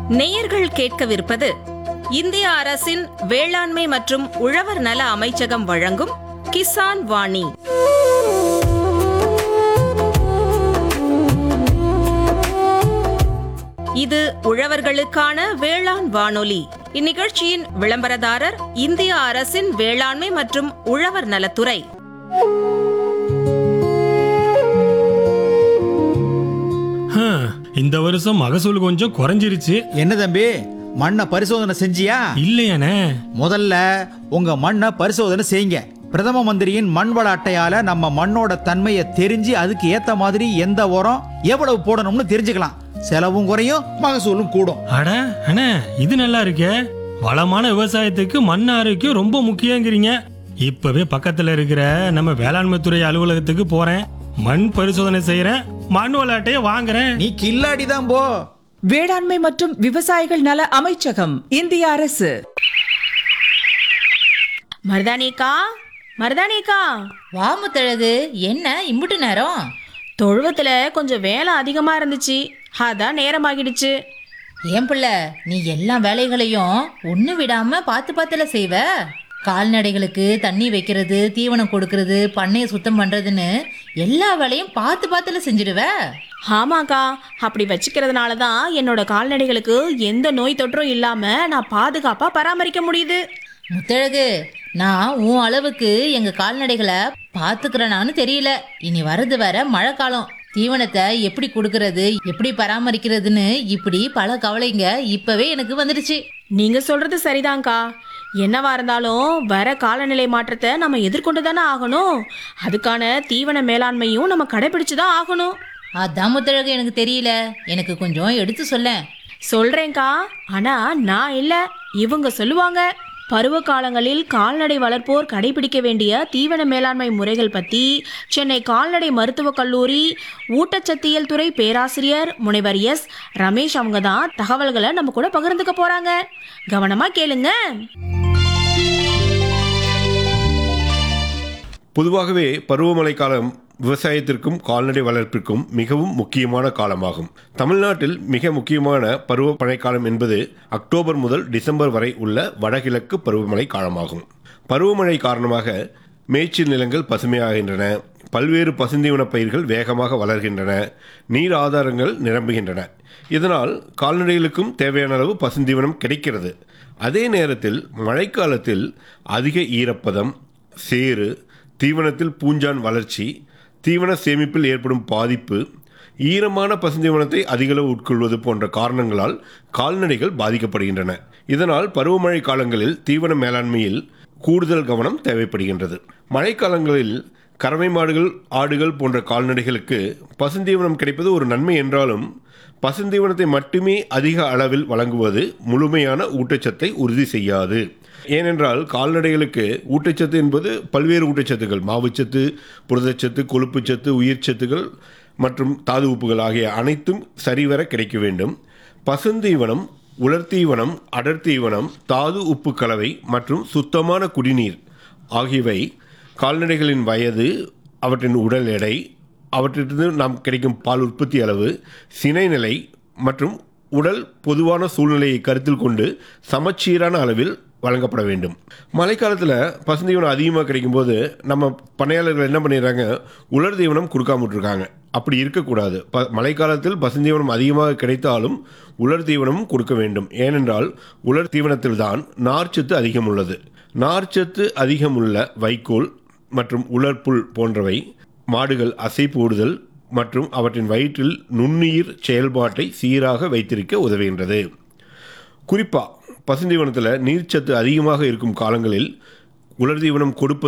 நேயர்கள் கேட்கவிருப்பது இந்திய அரசின் வேளாண்மை மற்றும் உழவர் நல அமைச்சகம் வழங்கும் கிசான் வாணி இது உழவர்களுக்கான வேளாண் வானொலி இந்நிகழ்ச்சியின் விளம்பரதாரர் இந்திய அரசின் வேளாண்மை மற்றும் உழவர் நலத்துறை ஹம், இந்த வருஷம் மகசூல் கொஞ்சம் குறைஞ்சிருச்சு என்ன தம்பி மண்ணை பரிசோதனை செஞ்சியா இல்லையானே முதல்ல உங்க மண்ணை பரிசோதனை செய்யுங்க பிரதம மந்திரியின் மண் வள அட்டையால நம்ம மண்ணோட தன்மையை தெரிஞ்சு அதுக்கு ஏத்த மாதிரி எந்த உரம் எவ்வளவு போடணும்னு தெரிஞ்சுக்கலாம் செலவும் குறையும் மகசூலும் கூடும் அட அண்ணே இது நல்லா இருக்கே வளமான விவசாயத்துக்கு மண் ஆரோக்கியம் ரொம்ப முக்கியங்கிறீங்க இப்பவே பக்கத்துல இருக்கிற நம்ம வேளாண்மை துறை அலுவலகத்துக்கு போறேன் மண் பரிசோதனை செய்யறேன் மண் விளையாட்டையே வாங்குறேன் நீ கில்லாடி தான் போ வேளாண்மை மற்றும் விவசாயிகள் நல அமைச்சகம் இந்திய அரசு மருதானிக்கா மருதானிக்கா வா முத்தழகு என்ன இம்புட்டு நேரம் தொழுவத்துல கொஞ்சம் வேலை அதிகமா இருந்துச்சு அதான் நேரமாகிடுச்சு ஏன் பிள்ளை நீ எல்லா வேலைகளையும் ஒன்று விடாம பார்த்து பார்த்துல செய்வ கால்நடைகளுக்கு தண்ணி வைக்கிறது தீவனம் கொடுக்கறது பண்ணையை சுத்தம் பண்றதுன்னு எல்லா வேலையும் பார்த்து பார்த்துல செஞ்சிடுவ ஆமாக்கா அப்படி வச்சுக்கிறதுனால தான் என்னோட கால்நடைகளுக்கு எந்த நோய் தொற்றும் இல்லாம நான் பாதுகாப்பா பராமரிக்க முடியுது முத்தழகு நான் உன் அளவுக்கு எங்க கால்நடைகளை பார்த்துக்கிறனான்னு தெரியல இனி வர்றது வர மழை காலம் தீவனத்தை எப்படி கொடுக்கறது எப்படி பராமரிக்கிறதுன்னு இப்படி பல கவலைங்க இப்பவே எனக்கு வந்துடுச்சு நீங்க சொல்றது சரிதான்க்கா என்னவா இருந்தாலும் வர காலநிலை மாற்றத்தை நம்ம எதிர்கொண்டு தானே ஆகணும் அதுக்கான தீவன மேலாண்மையும் நம்ம கடைபிடிச்சு தான் ஆகணும் அதான் முத்தழகு எனக்கு தெரியல எனக்கு கொஞ்சம் எடுத்து சொல்லேன் சொல்றேன்க்கா ஆனா நான் இல்ல இவங்க சொல்லுவாங்க பருவ காலங்களில் கால்நடை வளர்ப்போர் கடைபிடிக்க வேண்டிய தீவன மேலாண்மை முறைகள் பத்தி சென்னை கால்நடை மருத்துவக் கல்லூரி ஊட்டச்சத்தியல் துறை பேராசிரியர் முனைவர் எஸ் ரமேஷ் அவங்க தான் தகவல்களை நம்ம கூட பகிர்ந்துக்க போறாங்க கவனமா கேளுங்க பொதுவாகவே பருவமழை காலம் விவசாயத்திற்கும் கால்நடை வளர்ப்பிற்கும் மிகவும் முக்கியமான காலமாகும் தமிழ்நாட்டில் மிக முக்கியமான பருவமழை காலம் என்பது அக்டோபர் முதல் டிசம்பர் வரை உள்ள வடகிழக்கு பருவமழை காலமாகும் பருவமழை காரணமாக மேய்ச்சல் நிலங்கள் பசுமையாகின்றன பல்வேறு பசுந்தீவன பயிர்கள் வேகமாக வளர்கின்றன நீர் ஆதாரங்கள் நிரம்புகின்றன இதனால் கால்நடைகளுக்கும் தேவையான அளவு பசுந்தீவனம் கிடைக்கிறது அதே நேரத்தில் மழைக்காலத்தில் அதிக ஈரப்பதம் சேறு தீவனத்தில் பூஞ்சான் வளர்ச்சி தீவன சேமிப்பில் ஏற்படும் பாதிப்பு ஈரமான பசுந்தீவனத்தை அதிகளவு உட்கொள்வது போன்ற காரணங்களால் கால்நடைகள் பாதிக்கப்படுகின்றன இதனால் பருவமழை காலங்களில் தீவன மேலாண்மையில் கூடுதல் கவனம் தேவைப்படுகின்றது மழைக்காலங்களில் கறவை மாடுகள் ஆடுகள் போன்ற கால்நடைகளுக்கு பசுந்தீவனம் கிடைப்பது ஒரு நன்மை என்றாலும் பசுந்தீவனத்தை மட்டுமே அதிக அளவில் வழங்குவது முழுமையான ஊட்டச்சத்தை உறுதி செய்யாது ஏனென்றால் கால்நடைகளுக்கு ஊட்டச்சத்து என்பது பல்வேறு ஊட்டச்சத்துக்கள் மாவுச்சத்து புரதச்சத்து கொழுப்புச்சத்து உயிர்ச்சத்துகள் மற்றும் தாது உப்புகள் ஆகிய அனைத்தும் சரிவர கிடைக்க வேண்டும் பசுந்தீவனம் உலர்த்தீவனம் அடர்த்தீவனம் தாது உப்பு கலவை மற்றும் சுத்தமான குடிநீர் ஆகியவை கால்நடைகளின் வயது அவற்றின் உடல் எடை அவற்றிலிருந்து நாம் கிடைக்கும் பால் உற்பத்தி அளவு சினை நிலை மற்றும் உடல் பொதுவான சூழ்நிலையை கருத்தில் கொண்டு சமச்சீரான அளவில் வழங்கப்பட வேண்டும் மழைக்காலத்தில் பசுந்தீவனம் அதிகமாக கிடைக்கும்போது நம்ம பண்ணையாளர்கள் என்ன பண்ணிடுறாங்க உலர் தீவனம் கொடுக்காம விட்டுருக்காங்க அப்படி இருக்கக்கூடாது ப மழைக்காலத்தில் பசுந்தீவனம் அதிகமாக கிடைத்தாலும் உலர் தீவனமும் கொடுக்க வேண்டும் ஏனென்றால் உலர் தீவனத்தில் தான் நார்ச்சத்து அதிகம் உள்ளது நார்ச்சத்து அதிகமுள்ள வைக்கோல் மற்றும் உலர்ப்புல் போன்றவை மாடுகள் அசை போடுதல் மற்றும் அவற்றின் வயிற்றில் நுண்ணுயிர் செயல்பாட்டை சீராக வைத்திருக்க உதவுகின்றது குறிப்பாக பசுந்தீவனத்தில் நீர்ச்சத்து அதிகமாக இருக்கும் காலங்களில் உலர்தீவனம் கொடுப்பது